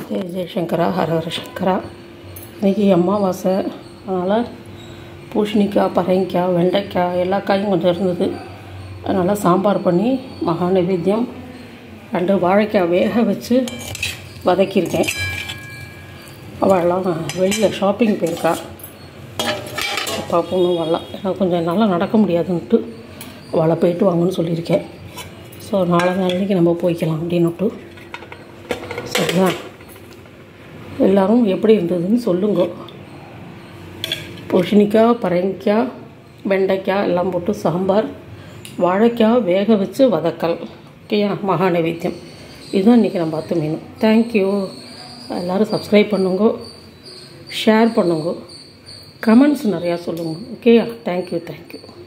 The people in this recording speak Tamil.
ஜெய ஜெயசங்கரா ஹரஹர சங்கரா இன்றைக்கி அமாவாசை அதனால் பூசணிக்காய் பரங்கிக்காய் வெண்டைக்காய் எல்லா காயும் கொஞ்சம் இருந்தது அதனால் சாம்பார் பண்ணி மகா நைவேத்தியம் ரெண்டு வாழைக்காய் வேக வச்சு வதக்கியிருக்கேன் அவள்லாம் வெளியில் ஷாப்பிங் போயிருக்கா அப்பா பொண்ணு வரலாம் ஏன்னா கொஞ்சம் என்னால் நடக்க முடியாதுன்ட்டு அவளை போயிட்டு வாங்கன்னு சொல்லியிருக்கேன் ஸோ நாளை நாளைக்கு நம்ம போய்க்கலாம் அப்படின்னுட்டு சரியா எல்லோரும் எப்படி இருந்ததுன்னு சொல்லுங்க பூசணிக்காய் பரங்கிக்காய் வெண்டைக்காய் எல்லாம் போட்டு சாம்பார் வாழைக்காய் வேக வச்சு வதக்கல் ஓகேயா மகா நைவேத்தியம் இதுதான் இன்றைக்கி நான் பார்த்த மீன் தேங்க்யூ எல்லோரும் சப்ஸ்கிரைப் பண்ணுங்க ஷேர் பண்ணுங்க கமெண்ட்ஸ் நிறையா சொல்லுங்க ஓகேயா தேங்க்யூ தேங்க்யூ